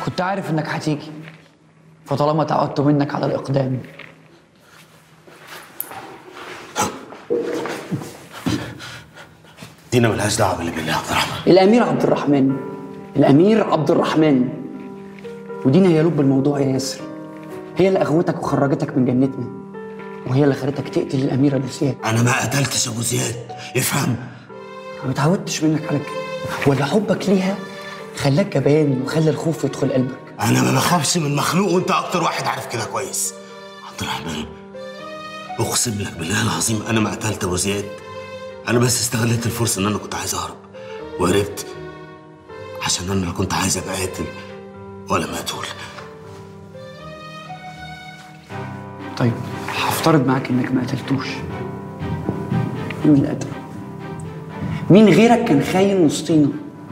كنت عارف انك هتيجي فطالما تعودت منك على الاقدام دينا ملهاش دعوه باللي بينا يا عبد الرحمن الامير عبد الرحمن الامير عبد الرحمن ودينا هي لب الموضوع يا ياسر هي اللي اغوتك وخرجتك من جنتنا وهي اللي خلتك تقتل الاميره لوسيات انا ما قتلتش ابو زياد افهم ما اتعودتش منك على كده ولا حبك ليها خلاك جبان وخلى الخوف يدخل قلبك انا ما بخافش من مخلوق وانت اكتر واحد عارف كده كويس عبد الرحمن اقسم لك بالله العظيم انا ما قتلت ابو زياد انا بس استغلت الفرصه ان انا كنت عايز اهرب وهربت عشان انا لا كنت عايز ابقى قاتل ولا مقتول طيب هفترض معاك انك ما قتلتوش مين اللي قتله؟ مين غيرك كان خاين وسطينا؟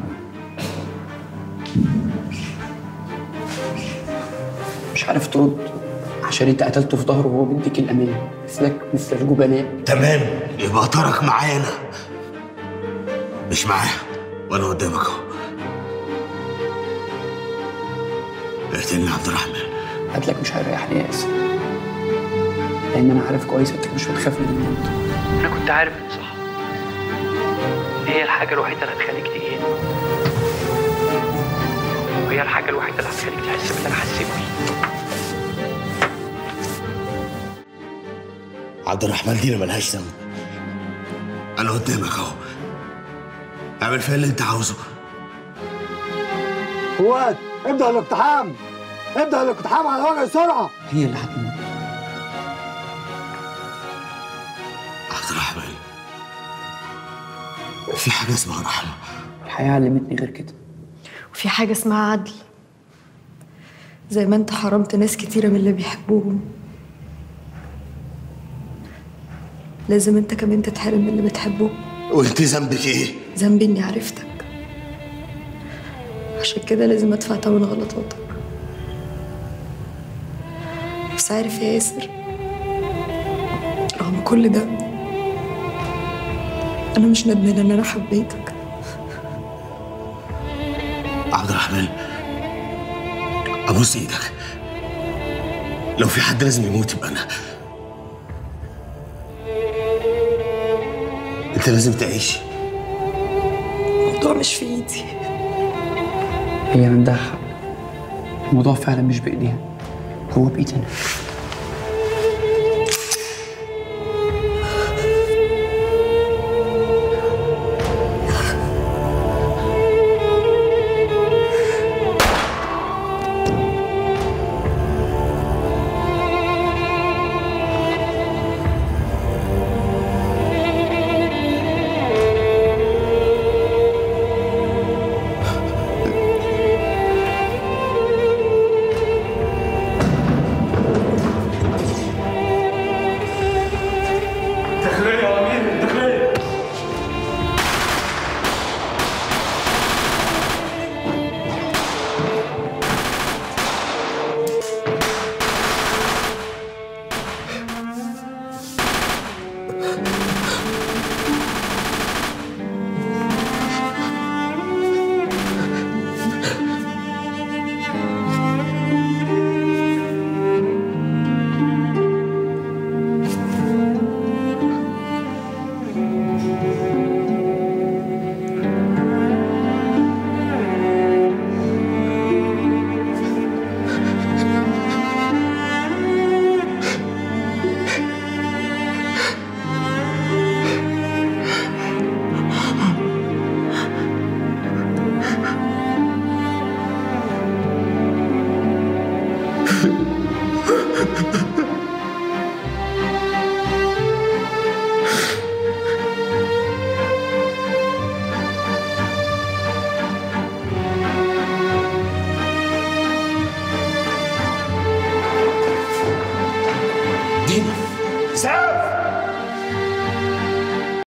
مش عارف ترد عشان انت قتلته في ظهره وهو بيديك الامان مثلك مثل الجبناء تمام يبقى ترك معانا مش معاه وانا قدامك اهو اقتلني يا عبد الرحمن قتلك مش هيريحني يا ياسر لان انا عارف كويس انك مش بتخاف من الموت انا كنت عارف ان صح هي الحاجه الوحيده اللي هتخليك تهين وهي الحاجه الوحيده اللي هتخليك تحس باللي انا حسيت بيه عبد الرحمن دينا ملهاش ذنب انا قدامك اهو اعمل فيها اللي انت عاوزه فؤاد ابدأ الاقتحام ابدأ الاقتحام على وجه السرعة هي اللي هتموت عبد الرحمن في حاجه اسمها رحمه الحياه علمتني غير كده وفي حاجة اسمها عدل زي ما انت حرمت ناس كتيرة من اللي بيحبوهم لازم انت كمان تتحرم من اللي بتحبه وانت ذنبك ايه؟ ذنبي اني عرفتك عشان كده لازم ادفع تمن غلطاتك بس عارف يا ياسر رغم كل ده انا مش ندمانه ان انا حبيتك عبد الرحمن ابوس ايدك لو في حد لازم يموت يبقى انا انت لازم تعيش الموضوع مش في ايدي هي عندها حق الموضوع فعلا مش بايديها هو بايدنا